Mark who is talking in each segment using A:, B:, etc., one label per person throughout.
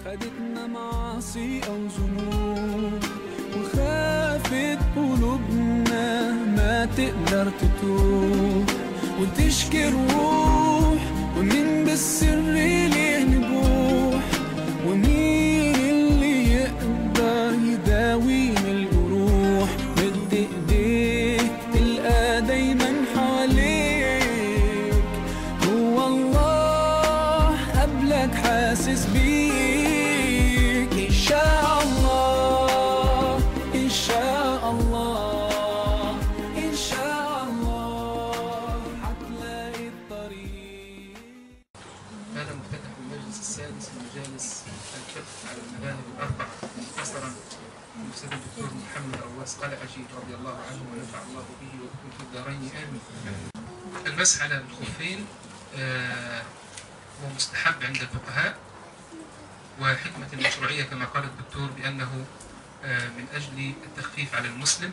A: خدتنا معاصي أو ذنوب وخافت قلوبنا ما تقدر تتوب وتشكي الروح ومين بالسر ليه نبوح ومين اللي يقدر يداوينا الجروح مد ايديك تلقى دايما حواليك هو الله قبلك حاسس بيك إن شاء الله إن شاء الله إن شاء الله هتلاقي الطريق
B: هذا مفتتح المجلس السادس من مجالس الفقه على المذاهب الأربعة مختصرا الأستاذ الدكتور محمد عواس قلعجي رضي الله عنه ونفع الله به وبكم في الدارين آمين. المسح على الخفين آه، هو مستحب عند الفقهاء وحكمة المشروعية كما قال الدكتور بأنه آه، من أجل التخفيف على المسلم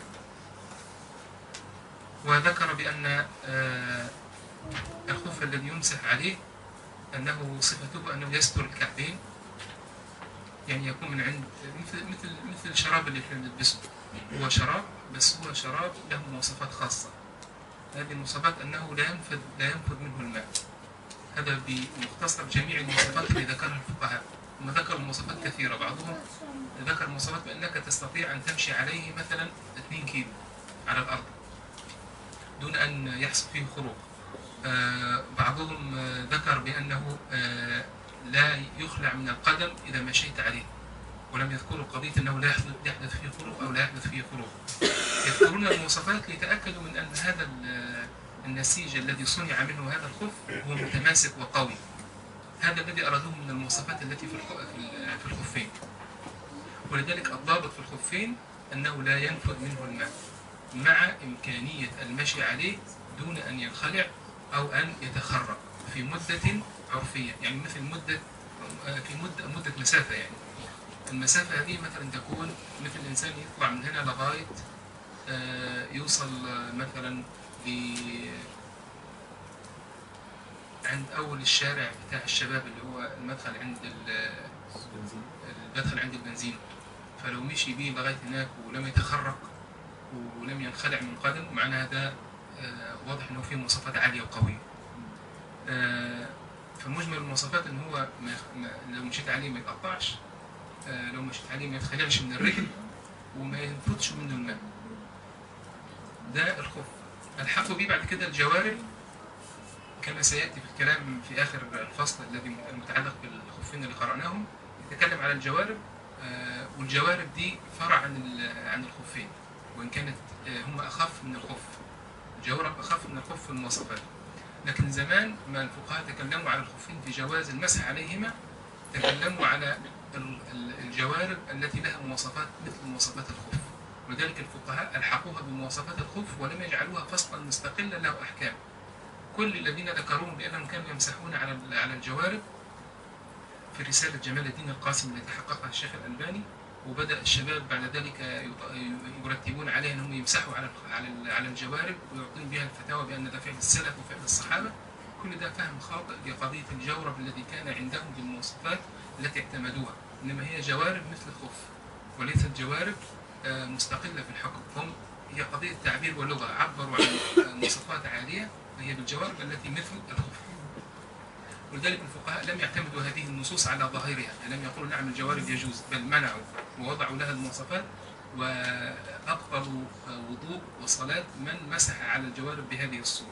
B: وذكر بأن آه، الخف الذي يمسح عليه أنه صفته أنه يستر الكعبين يعني يكون من عند مثل مثل مثل الشراب اللي احنا بنلبسه هو شراب بس هو شراب له مواصفات خاصة هذه المواصفات أنه لا ينفذ لا ينفذ منه الماء هذا بمختصر جميع المواصفات اللي ذكرها الفقهاء هم ذكروا مواصفات كثيرة بعضهم ذكر مواصفات بأنك تستطيع أن تمشي عليه مثلا 2 كيلو على الأرض دون أن يحصل فيه خروق آه، بعضهم آه، ذكر بأنه آه، لا يخلع من القدم إذا مشيت عليه ولم يذكروا قضية أنه لا يحدث يحدث فيه خروق أو لا يحدث فيه خروق يذكرون المواصفات ليتأكدوا من أن هذا ال- النسيج الذي صنع منه هذا الخف هو متماسك وقوي هذا الذي أرادوه من المواصفات التي في الخ- في ال- في الخفين ولذلك الضابط في الخفين أنه لا ينفذ منه الماء مع إمكانية المشي عليه دون أن ينخلع أو أن يتخرق في مدة عرفية يعني مثل مدة في مدة مدة مسافة يعني المسافة هذه مثلا تكون مثل الإنسان يطلع من هنا لغاية آه، يوصل آه، مثلا ل عند أول الشارع بتاع الشباب اللي هو المدخل عند ال- المدخل عند البنزين فلو مشي بيه لغاية هناك ولم يتخرق ولم ينخلع من قدم معنى هذا آه، واضح انه فيه مواصفات عاليه وقويه. آه، فمجمل المواصفات ان هو ما ما لو مشيت عليه ما يتقطعش آه، لو مشيت عليه ما يتخلعش من الرجل وما ينفذش منه الماء. ده الخف. الحقوا به بعد كده الجوارب كما سياتي في الكلام في اخر الفصل الذي المتعلق بالخفين اللي قراناهم يتكلم على الجوارب آه، والجوارب دي فرع عن ال- عن الخفين وان كانت آه، هم اخف من الخف. الجورب أخف من الخف في المواصفات لكن زمان ما الفقهاء تكلموا على الخفين في جواز المسح عليهما تكلموا على ال- ال- الجوارب التي لها مواصفات مثل مواصفات الخف ولذلك الفقهاء ألحقوها بمواصفات الخف ولم يجعلوها فصلا مستقلا له أحكام كل الذين ذكروهم بأنهم كانوا يمسحون على ال- على الجوارب في رسالة جمال الدين القاسم التي حققها الشيخ الألباني وبدأ الشباب بعد ذلك يط- يرتبون عليه أنهم يمسحوا على على على الجوارب ويعطون بها الفتاوى بأن ده فعل السلف وفعل الصحابة كل ده فهم خاطئ لقضية الجورب الذي كان عندهم بالمواصفات التي اعتمدوها إنما هي جوارب مثل الخف وليست جوارب آه، مستقلة في الحكم هم هي قضية تعبير ولغة عبروا عن آه، مواصفات عالية وهي بالجوارب التي مثل الخف ولذلك الفقهاء لم يعتمدوا هذه النصوص على ظاهرها يعني لم يقولوا نعم الجوارب يجوز بل منعوا ووضعوا لها المواصفات وأبطلوا وضوء وصلاة من مسح على الجوارب بهذه الصورة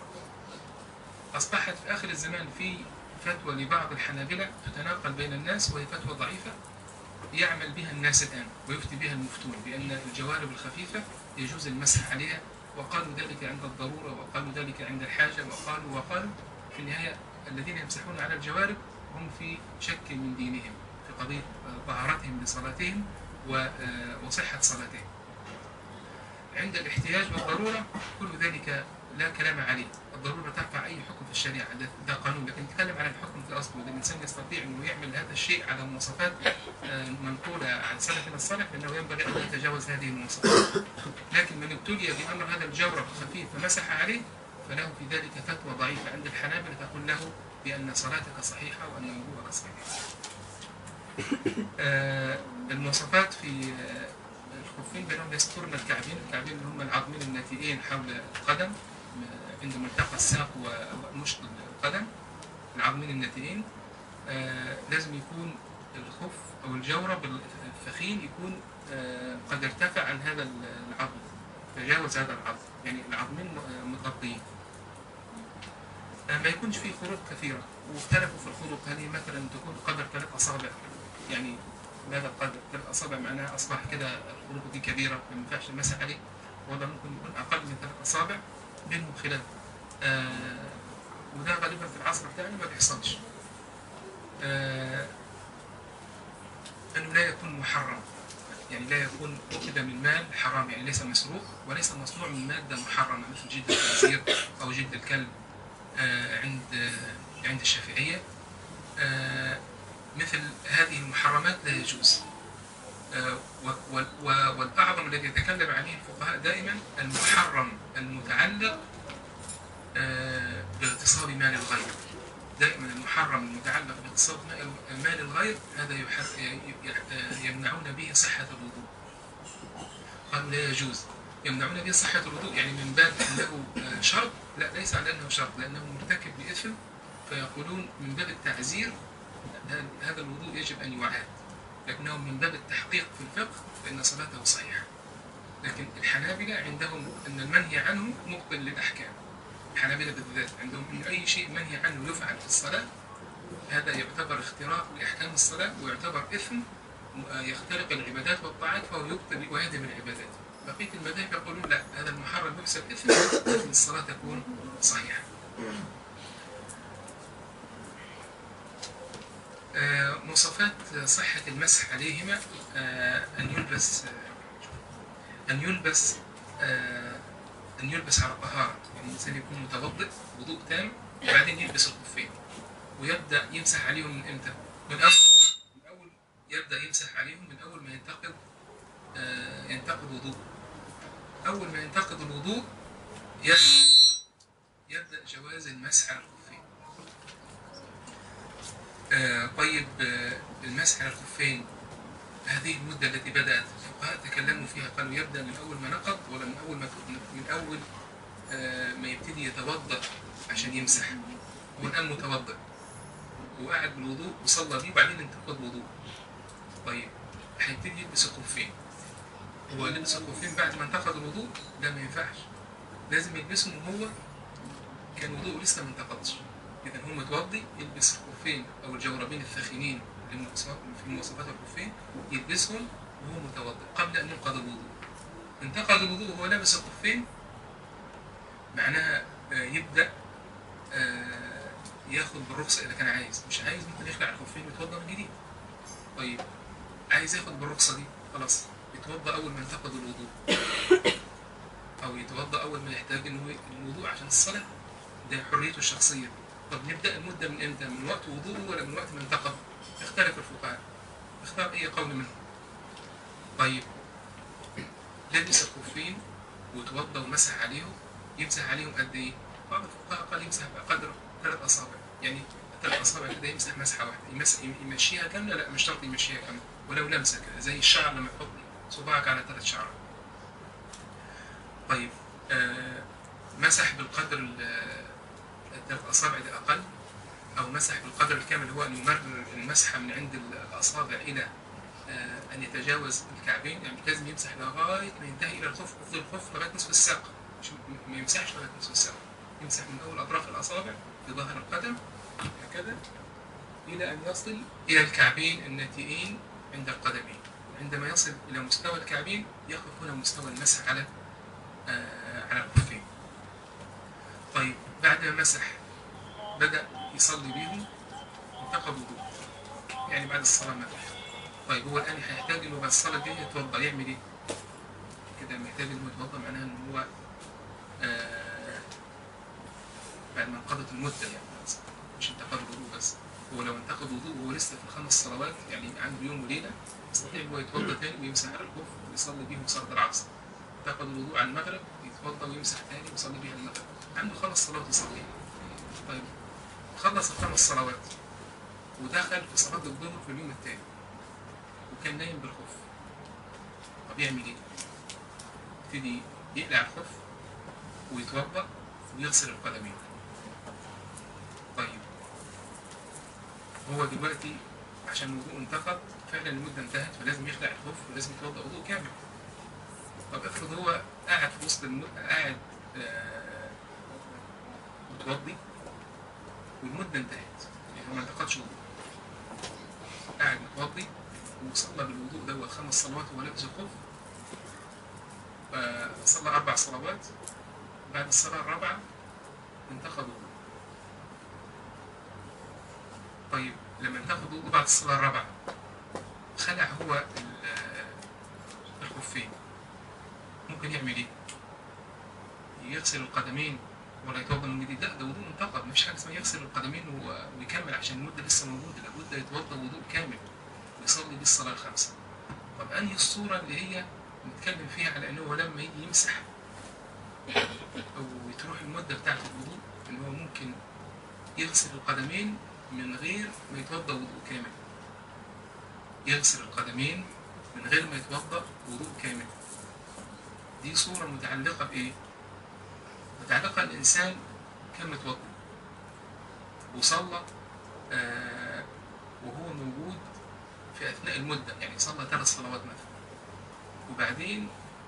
B: أصبحت في آخر الزمان في فتوى لبعض الحنابلة تتناقل بين الناس وهي فتوى ضعيفة يعمل بها الناس الآن ويفتي بها المفتون بأن الجوارب الخفيفة يجوز المسح عليها وقالوا ذلك عند الضرورة وقالوا ذلك عند الحاجة وقالوا وقالوا في النهاية الذين يمسحون على الجوارب هم في شك من دينهم في قضية طهارتهم لصلاتهم و- آه، وصحة صلاتهم عند الاحتياج والضرورة كل ذلك لا كلام عليه الضرورة ترفع أي حكم في الشريعة ده, ده قانون لكن نتكلم عن الحكم في أصله إذا الإنسان يستطيع أنه يعمل هذا الشيء على مواصفات آه، منقولة عن سلفنا الصالح فإنه ينبغي أن يتجاوز هذه المواصفات لكن من ابتلي بأمر هذا الجورب خفيف فمسح عليه فله في ذلك فتوى ضعيفة عند الحنابلة تقول له بأن صلاتك صحيحة وأن وضوءك صحيح آه، المواصفات في آه، الخفين بأنهم يسترن الكعبين الكعبين اللي هم العظمين الناتئين حول القدم آه، عند ملتقى الساق ومشط القدم العظمين الناتئين آه، لازم يكون الخف أو الجورب الفخين يكون آه، قد ارتفع عن هذا العظم تجاوز هذا العظم يعني العظمين م- متغطيين آه، ما يكونش فيه خروج كثيرة واختلفوا في الخروج هل هي مثلا تكون قدر ثلاث أصابع يعني بهذا القدر ثلاث أصابع معناها أصبح كده الخروج دي كبيرة ما ينفعش المسح عليه ولا ممكن يكون أقل من ثلاث أصابع بينهم خلاف آه وده غالبا في العصر بتاعنا ما بيحصلش آه أنه لا يكون محرم يعني لا يكون أخذ من مال حرام يعني ليس مسروق وليس مصنوع من مادة محرمة مثل جلد الخنزير أو جلد الكلب آه، عند آه، عند الشافعية آه، مثل هذه المحرمات لا يجوز آه، و- و- و- والأعظم الذي يتكلم عليه الفقهاء دائما المحرم المتعلق آه، باغتصاب مال الغير دائما المحرم المتعلق باغتصاب مال- مال الغير هذا يحر- ي- ي- يمنعون به صحة الوضوء قالوا لا يجوز يمنعون به صحة الوضوء يعني من باب أنه آه، شرط لا ليس على أنه شرط لأنه مرتكب بإثم فيقولون من باب التعزير هذا- هذا الوضوء يجب أن يعاد لكنه من باب التحقيق في الفقه فإن صلاته صحيحة لكن الحنابلة عندهم أن المنهي عنه مبطل للأحكام الحنابلة بالذات عندهم أن أي شيء منهي عنه يفعل في الصلاة هذا يعتبر اختراق لأحكام الصلاة ويعتبر إثم آه، يخترق العبادات والطاعات فهو يبطل ويهدم العبادات بقية المذاهب يقولون لا هذا المحرم يحسب إثم لكن الصلاة تكون صحيحة آه، مواصفات صحة المسح عليهما آه، أن يلبس آه، أن يلبس آه، أن يلبس على طهارة يعني الإنسان يكون متوضئ وضوء تام وبعدين يلبس الخفين ويبدأ يمسح عليهم من إمتى؟ من أول من أول يبدأ يمسح عليهم من أول ما ينتقد آه، ينتقد وضوء أول ما ينتقد الوضوء يبدأ يبدأ جواز المسح على الخفين آه، طيب آه، المسح على الخفين هذه المدة التي بدأت الفقهاء تكلموا فيها قالوا يبدأ من أول ما نقض ولا من أول ما من أول آه، ما يبتدي يتوضأ عشان يمسح هو الآن متوضأ وقاعد بالوضوء وصلى بيه وبعدين انتقد وضوء طيب هيبتدي يلبس الخفين هو لبس الخفين بعد ما انتقد الوضوء ده ما ينفعش لازم يلبسهم وهو كان وضوءه لسه ما انتقضش إذا هو متوضي يلبس الخفين أو الجوربين الثخينين اللي مواصفات- في مواصفات الخفين يلبسهم وهو متوضئ قبل أن ينقض الوضوء انتقض الوضوء وهو لابس الخفين معناها آه، يبدأ آه، ياخد بالرخصة إذا كان عايز مش عايز ممكن يخلع الخفين ويتوضأ من جديد طيب عايز ياخد بالرخصة دي خلاص يتوضأ أول ما انتقض الوضوء أو يتوضأ أول ما يحتاج إنه الوضوء عشان الصلاة ده حريته الشخصية طب نبدأ المدة من إمتى؟ من وقت وضوءه ولا من وقت ما انتقض؟ اختلف الفقهاء اختار أي قول منهم طيب لبس الخفين وتوضأ ومسح عليهم يمسح عليهم قد إيه؟ بعض الفقهاء قال يمسح بقدر ثلاث أصابع يعني ثلاث أصابع كده يمسح مسحة واحدة يمس يمشيها كاملة لا مش شرط يمشيها كاملة ولو لمسة كده زي الشعر لما تحط صباعك على ثلاث شعرات طيب آه مسح بالقدر ال- الثلاث أصابع دي أقل أو مسح بالقدر الكامل هو أن يمرر المسحة من عند الأصابع إلى آه، أن يتجاوز الكعبين يعني لازم يمسح لغاية ما ينتهي إلى الخف يفضل الخف لغاية نصف الساق مش ما يمسحش لغاية نصف الساق يمسح من أول أطراف الأصابع بظهر القدم هكذا إلى أن يصل إلى الكعبين الناتئين عند القدمين عندما يصل إلى مستوى الكعبين يقف هنا مستوى المسح على آه، على الخفين طيب بعد ما مسح بدأ يصلي بيهم انتقض وضوء يعني بعد الصلاة مثلا طيب هو الآن هيحتاج إنه بعد الصلاة دي يتوضأ يعمل إيه؟ كده محتاج إنه يتوضأ معناها إن هو آه بعد ما انقضت المدة يعني مش انتقض الوضوء بس هو لو انتقض وضوء وهو لسه في الخمس صلوات يعني عنده يوم وليلة يستطيع إن هو يتوضأ تاني ويمسح على الخف ويصلي بيهم صلاة العصر انتقض الوضوء على المغرب يتوضأ ويمسح تاني ويصلي بيها المغرب عنده خمس صلوات يصليها طيب خلص الخمس صلوات ودخل في صلاة الظهر في اليوم الثاني كان نايم بالخف طب يعمل ايه؟ يبتدي يقلع الخف ويتوضا ويغسل القدمين طيب هو دلوقتي عشان الوضوء انتقد فعلا المده انتهت فلازم يخلع الخف ولازم يتوضا وضوء كامل طب افرض هو قاعد في وسط الم... قاعد آه، متوضي والمده انتهت يعني هو ما انتقدش وضوء قاعد متوضي وصلى بالوضوء دوت خمس صلوات وهو لابس الخف آه، صلى اربع صلوات بعد الصلاه الرابعه انتقد وضوء طيب لما انتقد وضوء بعد الصلاه الرابعه خلع هو ال- آه، الخفين ممكن يعمل ايه؟ يغسل القدمين ولا يتوضا من جديد لا ده وضوء منتقد مفيش حاجه اسمها يغسل القدمين و- ويكمل عشان المده لسه موجوده لابد يتوضا وضوء كامل ويصلي بيه الصلاه الخمسه طب انهي الصوره اللي هي نتكلم فيها على انه هو لما يجي يمسح او تروح المده بتاعت الوضوء ان هو ممكن يغسل القدمين من غير ما يتوضا وضوء كامل يغسل القدمين من غير ما يتوضا وضوء كامل دي صورة متعلقة بإيه؟ متعلقة الإنسان كان متوضي وصلى آه وهو موجود في أثناء المدة يعني صلى ثلاث صلوات مثلا وبعدين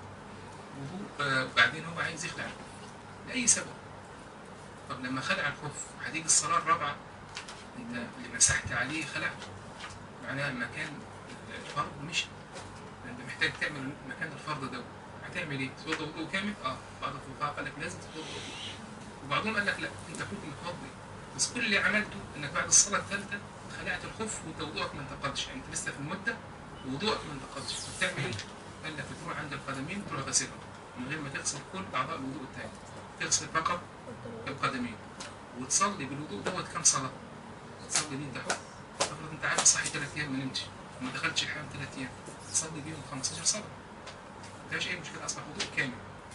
B: وهو آه وبعدين هو عايز يخلع الخف لأي سبب طب لما خلع الخف هتيجي الصلاة الرابعة أنت اللي مسحت عليه خلعته معناها مكان الفرض مشي أنت محتاج تعمل مكان الفرض ده هتعمل ايه؟ تتوضا وضوء كامل؟ اه بعض الفقهاء قال لك لازم تتوضا وضوء وبعضهم قال لك لا انت كنت متوضي بس كل اللي عملته انك بعد الصلاه الثالثه خلعت الخف وانت وضوءك ما انتقدش يعني انت لسه في المده ووضوءك ما انتقدش بتعمل ايه؟ قال لك بتروح عند القدمين تروح غسلهم من غير ما تغسل كل اعضاء الوضوء الثاني تغسل فقط القدمين وتصلي بالوضوء دوت كام صلاه؟ تصلي بيه انت حر افرض انت عارف صحي ثلاث ايام ما نمتش وما دخلتش الحمام ثلاث ايام تصلي بيهم 15 صلاه مفيهاش اي مشكله اصبح وضوء كامل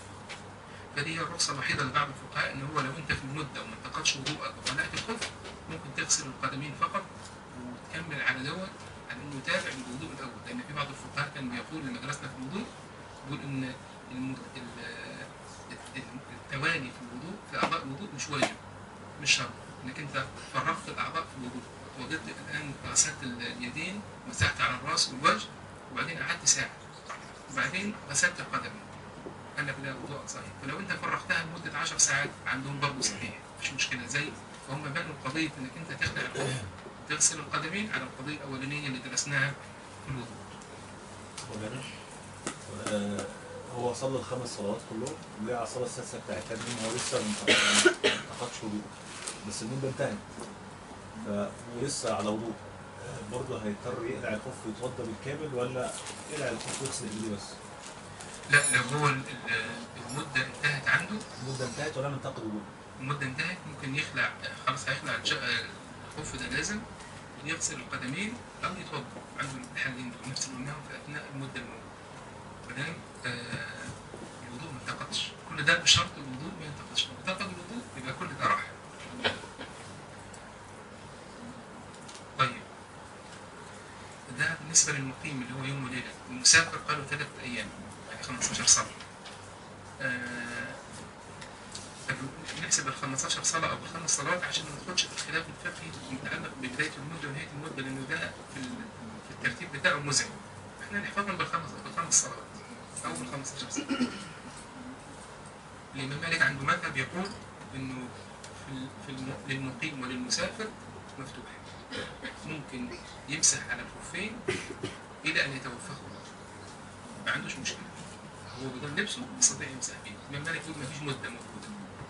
B: فدي هي الرخصه الوحيده لبعض الفقهاء ان هو لو انت في المده وما انتقدش وضوءك وخلعت الخف ممكن تغسل القدمين فقط وتكمل على دوت على انه يتابع الوضوء الاول لان في بعض الفقهاء كان بيقول لما درسنا في الوضوء بيقول ان الم- ال- ال- التوالي في الوضوء في اعضاء الوضوء مش واجب مش شرط انك انت فرغت الاعضاء في الوضوء وجدت الان غسلت اليدين مسحت على الراس والوجه وبعدين قعدت ساعه وبعدين غسلت القدم قال لك لا وضوءك صحيح ولو انت فرغتها لمده 10 ساعات عندهم برضه صحيح مفيش مشكله زي فهم بنوا قضيه انك انت تخلع الخف تغسل القدمين على القضيه الاولانيه اللي درسناها في الوضوء
C: مولانا آه، هو صلى الخمس صلوات كلهم وجاء على الصلاه السادسه بتاعت النوم هو لسه ما انتقدش- ما انتقدش وضوء بس النوم ده انتهت ف- ولسه على وضوء آه، برضه هيضطر يقلع الخف ويتوضا بالكامل ولا يقلع الخف ويغسل ايديه بس؟
B: لا لو هو ال- ال- المده انتهت عنده
C: المده انتهت ولا منتقد وضوء؟
B: المده انتهت ممكن يخلع خلاص هيخلع الج- الخف ده لازم يغسل القدمين او يتوضا عنده الحلين دول نفس اللي قلناهم في اثناء المده الموجوده ما دام آه، الوضوء ما انتقدش كل ده بشرط الوضوء ما ينتقدش لو انتقد الوضوء يبقى كل ده راح طيب ده بالنسبه للمقيم اللي هو يوم وليله المسافر قالوا ثلاث ايام يعني 15 صلاه آه، نحسب ال 15 صلاه او الخمس صلوات عشان ما ندخلش في الخلاف الفقهي المتعلق ببدايه المده ونهايه المده لانه ده في ال- في الترتيب بتاعه مزعج. احنا نحفظهم بالخمس بالخمس صلوات او بال 15 صلاه. الامام مالك عنده مذهب يقول انه في ال- في الم- للمقيم وللمسافر مفتوح. ممكن يمسح على الخفين الى ان يتوفاه الله. ما عندوش مشكله. هو بدون لبسه يستطيع يمسح بيه. الامام مالك يقول ما فيش مده موجوده.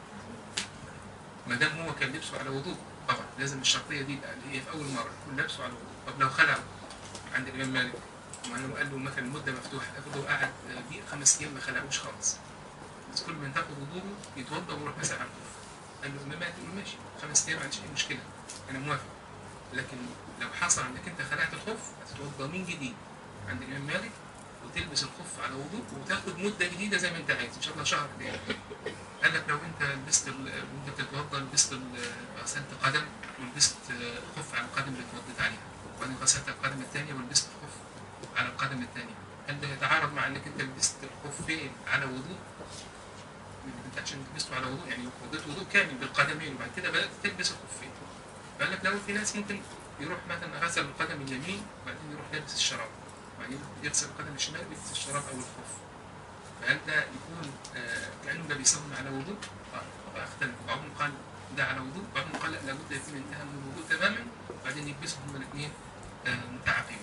B: ما دام هو كان لبسه على وضوء طبعا لازم الشرطيه دي يبقى اللي هي في اول مره يكون لبسه على وضوء طب لو خلعه عند الامام مالك وانه قال له مثلا المده مفتوحه افرض هو قعد بيه خمس ايام ما خلعوش خالص بس كل ما ينتقد وضوءه يتوضا ويروح مسح على الخف قال له الامام مالك يقول له ماشي خمس ايام ما عنديش اي مشكله انا موافق لكن لو حصل انك انت خلعت الخف هتتوضا من جديد عند الامام مالك وتلبس الخف على وضوء وتاخد مده جديده زي ما انت عايز ان شاء الله شهر تاني قال لك لو انت لبست ال- وانت بتتوضا لبست ال- غسلت قدم ولبست خف على القدم اللي اتوضيت عليها وبعدين غسلت القدم الثانيه ولبست الخف على القدم الثانيه هل ده يتعارض مع انك انت لبست الخفين على وضوء انت عشان لبسته على وضوء يعني وضيت وضوء كامل بالقدمين وبعد كده بدات تلبس الخفين فقال لك لو في ناس ممكن يروح مثلا غسل القدم اليمين وبعدين يروح لابس الشراب وبعدين يغسل القدم الشمال ويلبس الشراب او الخف فهل ده يكون آه كانه ده بيصلي على وضوء؟ اه اختلف بعضهم قال ده على وضوء بعضهم قال لا لابد يكون انتهى من الوضوء تماما وبعدين يلبسهم هما الاثنين آه متعاقبين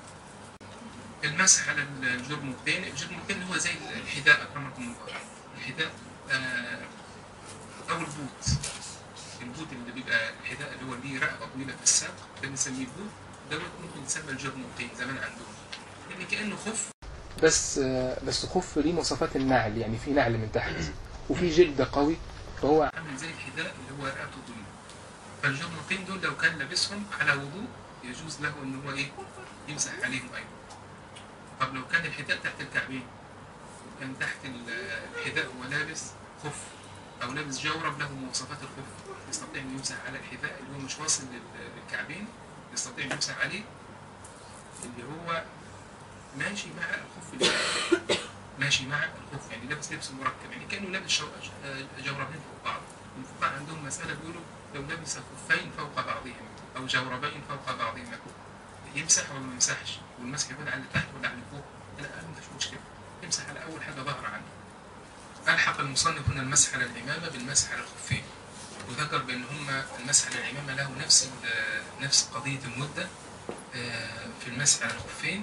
B: المسح على الجرموتين الجرموتين هو زي الحذاء اكرمكم الله الحذاء آه او البوت البوت اللي بيبقى الحذاء اللي هو ليه رقبه طويله في الساق ده بنسميه بوت دوت ممكن يسمى الجرموتين زمان عندهم يعني كانه خف
D: بس بس خف ليه مواصفات النعل يعني في نعل من تحت وفي جلد قوي فهو
B: عامل زي الحذاء اللي هو رقبته طويله فالجرموتين دول لو كان لابسهم على وضوء يجوز له ان هو ايه يمسح عليهم ايضا طب لو كان الحذاء تحت الكعبين كان تحت الحذاء هو لابس خف او لابس جورب له مواصفات الخف يستطيع انه يمسح على الحذاء اللي هو مش واصل للكعبين يستطيع انه يمسح عليه اللي هو ماشي مع الخف اللي ماشي مع الخف يعني لابس لبس مركب يعني كانه لابس جوربين فوق بعض الفقهاء عندهم مساله بيقولوا لو لبس خفين فوق بعضهم او جوربين فوق بعضهما يمسح ولا ما يمسحش والمسح يكون على اللي تحت ولا على اللي فوق لا ما فيش مشكله يمسح على اول حاجه ظهر عنه الحق المصنف هنا المسح على العمامه بالمسح على الخفين وذكر بان هما المسح على العمامه له نفس نفس قضيه المده في المسح على الخفين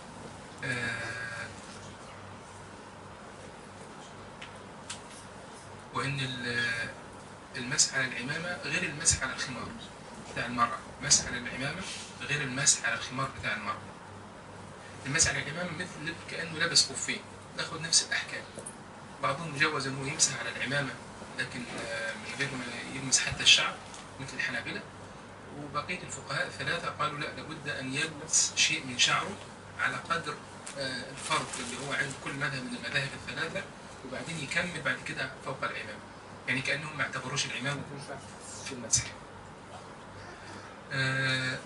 B: وان المسح على العمامه غير المسح على الخمار بتاع المراه المسح على العمامه غير المسح على الخمار بتاع المراه المسح على العمامه مثل كانه لابس خفين تاخد نفس الاحكام بعضهم جوز انه يمسح على العمامه لكن من غير ما يلمس حتى الشعر مثل الحنابلة وبقية الفقهاء الثلاثة قالوا لا لابد أن يلمس شيء من شعره على قدر الفرق اللي هو عند كل مذهب من المذاهب الثلاثة وبعدين يكمل بعد كده فوق العمامة يعني كأنهم ما اعتبروش العمامة تنفع في المسح آه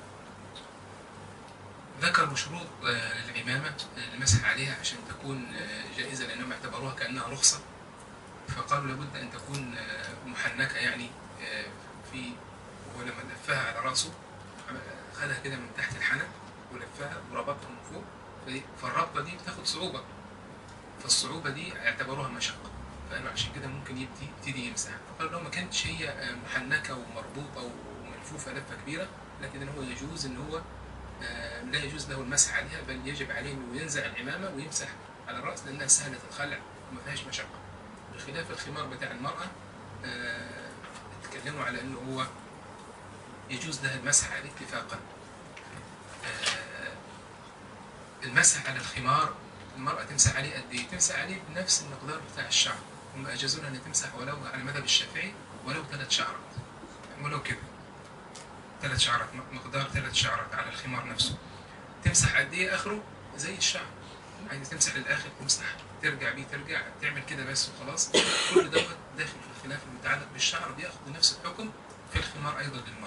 B: ذكروا شروط آه للعمامة المسح عليها عشان تكون آه جائزة لأنهم اعتبروها كأنها رخصة فقالوا لابد أن تكون محنكة يعني في ولما لفها على رأسه خدها كده من تحت الحنك ولفها وربطها من فوق فالربطة دي بتاخد صعوبة فالصعوبة دي اعتبروها مشقة فقالوا عشان كده ممكن يبتدي يبتدي يمسح فقالوا لو ما كانتش هي محنكة ومربوطة وملفوفة لفة كبيرة لكن هو يجوز ان هو لا يجوز له المسح عليها بل يجب عليه انه ينزع العمامة ويمسح على الرأس لأنها سهلة الخلع وما فيهاش مشقة بخلاف الخمار بتاع المرأة اتكلموا على انه هو يجوز لها المسح عليه اتفاقا المسح على الخمار المرأة تمسح عليه قد ايه؟ تمسح عليه بنفس المقدار بتاع الشعر هم اجازوا لها ان تمسح ولو على مذهب الشافعي ولو ثلاث شعرات ولو كده ثلاث شعرات مقدار ثلاث شعرات على الخمار نفسه تمسح قد ايه اخره زي الشعر عايز تمسح للاخر تمسح ترجع بيه ترجع تعمل كده بس وخلاص كل دوت داخل في الخلاف المتعلق بالشعر بياخذ نفس الحكم في الخمار ايضا للمرأة.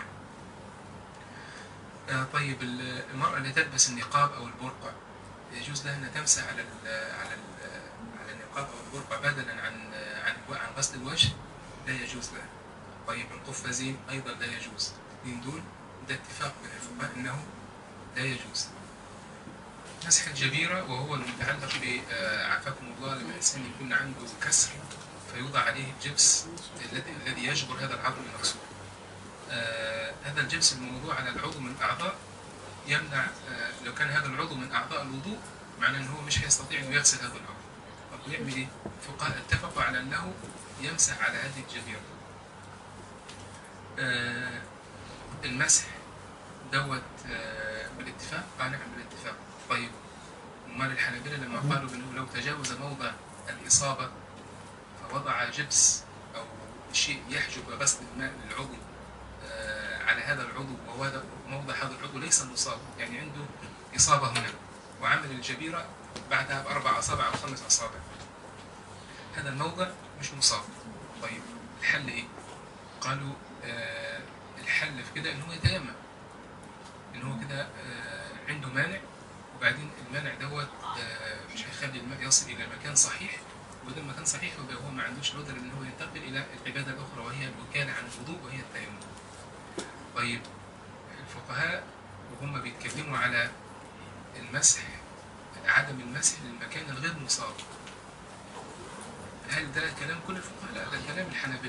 B: آه طيب المرأة اللي تلبس النقاب او البرقع يجوز لها انها تمسح على ال على ال على النقاب او البرقع بدلا عن عن عن غسل الوجه لا يجوز لها. طيب القفازين ايضا لا يجوز. الاثنين دول ده اتفاق بين الفقهاء انه لا يجوز. مسح الجبيرة وهو المتعلق بعافاكم الله لما الإنسان يكون عنده كسر فيوضع عليه الجبس الذي الذي يجبر هذا العظم المكسور. آه هذا الجبس الموضوع على العضو من الأعضاء يمنع آه لو كان هذا العضو من أعضاء الوضوء معناه أنه هو مش هيستطيع أنه يغسل هذا العضو. طب يعمل إيه؟ الفقهاء اتفقوا على أنه يمسح على هذه الجبيرة. آه المسح دوت بالاتفاق قال نعم بالاتفاق طيب امال الحنابلة لما قالوا بانه لو تجاوز موضع الاصابه فوضع جبس او شيء يحجب غسل الماء للعضو آه على هذا العضو وهذا موضع هذا العضو ليس مصاب يعني عنده اصابه هنا وعمل الجبيره بعدها باربع اصابع او خمس اصابع هذا الموضع مش مصاب طيب الحل ايه؟ قالوا آه الحل في كده ان هو يتيمم ان هو كده آه عنده مانع وبعدين المنع دوت آه، مش هيخلي الماء يصل الى مكان صحيح وده مكان صحيح يبقى هو ما عندوش القدره ان هو ينتقل الى العباده الاخرى وهي الوكاله عن الوضوء وهي التيمم. طيب الفقهاء وهم بيتكلموا على المسح عدم المسح للمكان الغير مصاب هل ده كلام كل الفقهاء؟ لا ده كلام الحنابلة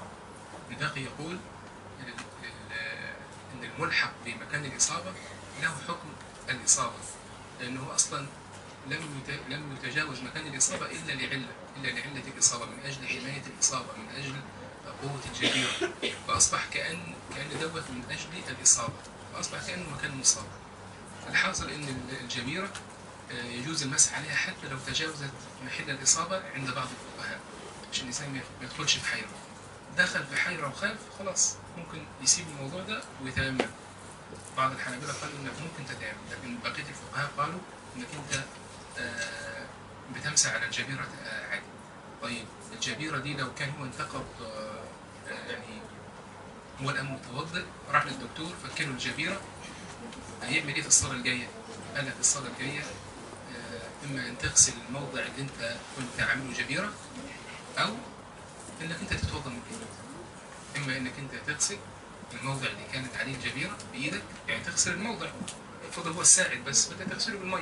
B: الباقي يقول ال- ال- ان الملحق بمكان الاصابه له حكم الاصابه لانه اصلا لم يت- لم يتجاوز مكان الاصابه الا لعله الا لعله الاصابه من اجل حمايه الاصابه من اجل قوه الجبيره فاصبح كان كان دوت من اجل الاصابه فاصبح كانه مكان مصاب الحاصل ان ال- الجبيره آه، يجوز المسح عليها حتى لو تجاوزت محل الاصابه عند بعض الفقهاء عشان الانسان ما ما يدخلش في حيره دخل في حيره وخاف خلاص ممكن يسيب الموضوع ده ويتيمم بعض الحنابلة قالوا انك ممكن تتيمم لكن بقيه الفقهاء قالوا انك انت آه، بتمسح على الجبيره آه، عادي طيب الجبيره دي لو كان هو انتقض آه، آه، يعني هو الان متوضئ راح للدكتور فكله الجبيره هيعمل ايه في الصلاه الجايه؟ قال لك الصلاه الجايه آه، اما ان تغسل الموضع اللي انت كنت عامله جبيره او انك انت تتوضا من ايدك اما انك انت تغسل الموضع اللي كانت عليه الجبيره بايدك يعني تغسل الموضع الفضل هو الساعد بس بدك تغسله بالميه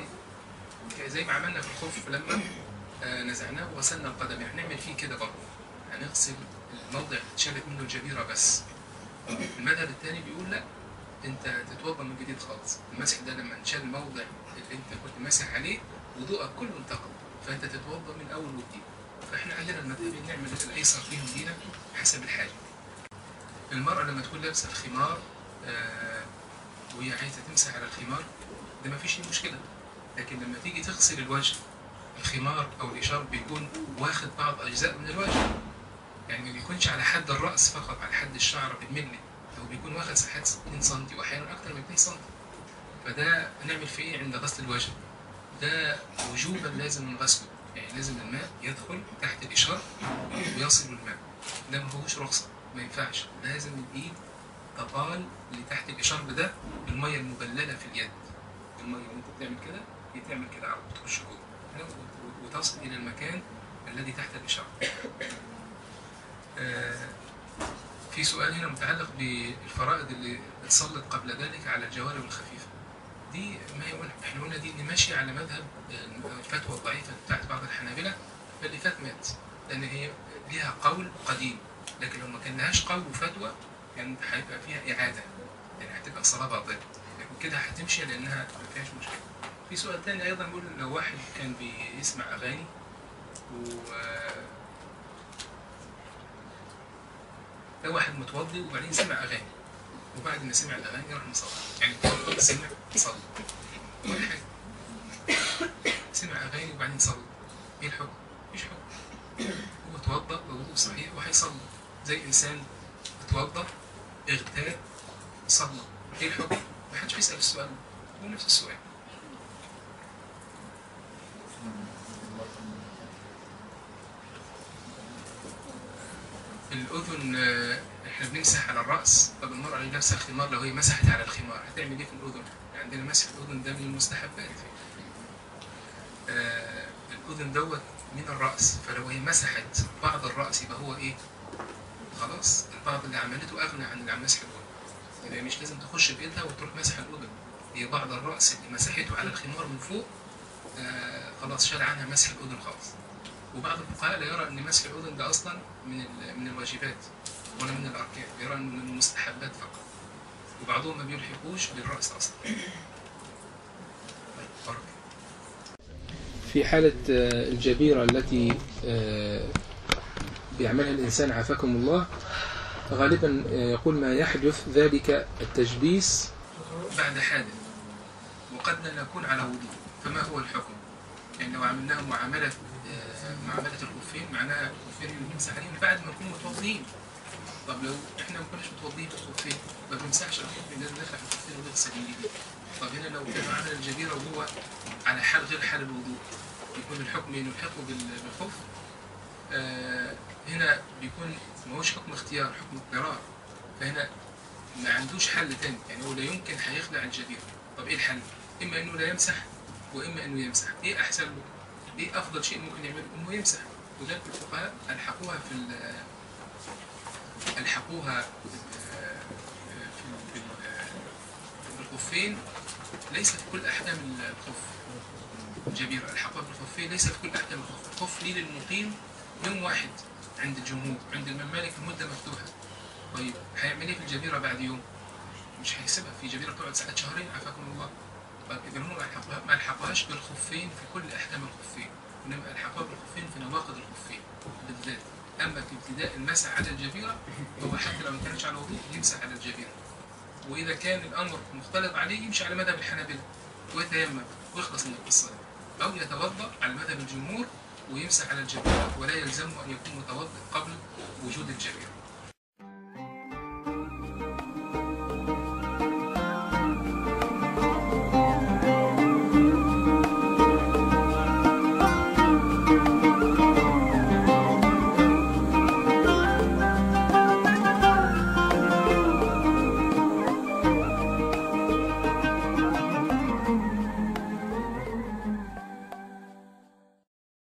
B: زي ما عملنا في الخف لما آه، نزعناه وغسلنا القدم يعني نعمل فيه كده برضه هنغسل الموضع اللي اتشالت منه الجبيره بس المذهب الثاني بيقول لا انت تتوضا من جديد خالص المسح ده لما انشال الموضع اللي انت كنت ماسح عليه وضوءك كله انتقض فانت تتوضا من اول وجديد فاحنا عندنا المذهبين نعمل الايسر فيهم دينا حسب الحاجه المراه لما تكون لابسه الخمار آه وهي عايزه تمسح على الخمار ده ما فيش فيه مشكله لكن لما تيجي تغسل الوجه الخمار او الاشار بيكون واخد بعض اجزاء من الوجه يعني ما بيكونش على حد الراس فقط على حد الشعر بالملي هو بيكون واخد مساحات 2 سم واحيانا اكثر من 2 سم فده نعمل فيه ايه عند غسل الوجه ده وجوبا لازم نغسله يعني لازم الماء يدخل تحت الإشارة ويصل الماء ده ما هوش رخصة ما ينفعش لازم الإيد تطال لتحت الإشارة ده بالمية المبللة في اليد المية وأنت بتعمل كده هي تعمل كده على طول تخش جوه كده وت- وتصل إلى المكان الذي تحت الإشارة آه، في سؤال هنا متعلق بالفرائض اللي اتصلت قبل ذلك على الجوارب الخفيفة دي ما هي احنا قلنا دي اللي ماشية على مذهب الفتوى الضعيفة بتاعت بعض الحنابلة فاللي فات مات لأن هي ليها قول قديم لكن لو ما كان لهاش قول وفتوى كان هيبقى فيها إعادة يعني هتبقى صلاة باطلة لكن كده هتمشي لأنها ما فيهاش مشكلة في سؤال تاني أيضا بيقول لو واحد كان بيسمع أغاني و لو واحد متوضي وبعدين سمع أغاني وبعد ما سمع الأغاني راح مصلي يعني توضى سمع صلى ولا حاجة سمع أغاني وبعدين صلى إيه الحكم؟ مفيش حكم هو توضأ بوضوء صحيح وهيصلي زي إنسان اتوضأ اغتاب صلى إيه الحكم؟ ما حدش بيسأل السؤال ده. هو نفس السؤال الأذن آه، احنا بنمسح على الرأس طب المرأة اللي لابسة خمار لو هي مسحت على الخمار هتعمل ايه في الأذن؟ عندنا مسح الأذن ده من المستحبات آه الأذن دوت من الرأس فلو هي مسحت بعض الرأس يبقى هو ايه؟ خلاص البعض اللي عملته أغنى عن اللي عم مسح الأذن يبقى مش لازم تخش بإيدها وتروح مسح الأذن هي بعض الرأس اللي مسحته على الخمار من فوق آه خلاص شال عنها مسح الأذن خالص وبعض الفقهاء لا يرى ان مسح الاذن ده اصلا من ال- من الواجبات ولا من الاركان يرى انه من المستحبات فقط وبعضهم ما بيلحقوش بالراس اصلا طيب بارك
D: في حالة آه، الجبيرة التي آه، بيعملها الإنسان عافاكم الله غالبا آه، يقول ما يحدث ذلك التجبيس
B: بعد حادث وقد لا نكون على وضوء فما هو الحكم؟ يعني لو عملناه معاملة آه، معاملة الخفين معناها الخفين اللي بنمسح عليهم بعد ما نكون متوضئين طب لو احنا ما كناش متوضئين في الخفين ما بنمسحش على الخفين لازم نرفع الخفين ونغسل من جديد طب هنا لو كان عمل الجبيرة وهو على حال غير حال الوضوء يكون الحكم انه يلحقه بال- بالخف آه هنا بيكون ما هوش حكم اختيار حكم اضطرار فهنا ما عندوش حل تاني يعني هو لا يمكن هيخلع الجبيرة طب ايه الحل؟ اما انه لا يمسح واما انه يمسح ايه احسن له ايه افضل شيء ممكن يعمله انه يمسح وذلك الفقهاء الحقوها في ال- الحقوها آه، في ال- في ال- في الخفين ليس في كل احكام الخف الجبيره الحقوها في الخفين ليس في كل احكام الخف الخف ليه للمقيم يوم واحد عند الجمهور عند الممالك المده مفتوحه طيب هيعمل ايه في الجبيره بعد يوم مش هيسيبها في جبيره بتقعد ساعات شهرين عافاكم الله طيب اذا هم ما الحقوها- ما الحقوهاش بالخفين في كل احكام الخفين انما الحقوها بالخفين في نواقض الخفين بالذات اما في ابتداء المسح على الجبيره هو حتى لو ما كانش على وضوء يمسح على الجبيره واذا كان الامر مختلط عليه يمشي على مذهب الحنابلة ويتيمم ويخلص من القصه دي او يتوضا على مذهب الجمهور ويمسح على الجبيره ولا يلزمه ان يكون متوضا قبل وجود الجبيره